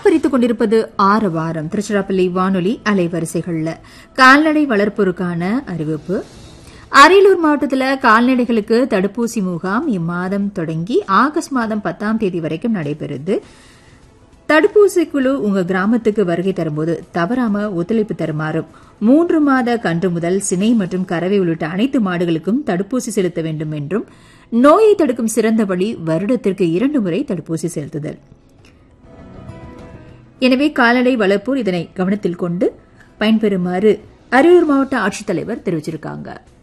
ஒலிபரித்துக் கொண்டிருப்பது ஆறு வாரம் திருச்சிராப்பள்ளி வானொலி அலைவரிசைகள்ல கால்நடை வளர்ப்போருக்கான அறிவிப்பு அரியலூர் மாவட்டத்தில் கால்நடைகளுக்கு தடுப்பூசி முகாம் இம்மாதம் தொடங்கி ஆகஸ்ட் மாதம் பத்தாம் தேதி வரைக்கும் நடைபெறுது தடுப்பூசி குழு உங்க கிராமத்துக்கு வருகை தரும்போது தவறாம ஒத்துழைப்பு தருமாறும் மூன்று மாத கன்று முதல் சினை மற்றும் கறவை உள்ளிட்ட அனைத்து மாடுகளுக்கும் தடுப்பூசி செலுத்த வேண்டும் என்றும் நோயை தடுக்கும் சிறந்த வழி வருடத்திற்கு இரண்டு முறை தடுப்பூசி செலுத்துதல் எனவே கால்நடை வளர்ப்போர் இதனை கவனத்தில் கொண்டு பயன்பெறுமாறு அரியலூர் மாவட்ட ஆட்சித்தலைவர் தெரிவிச்சிருக்காங்க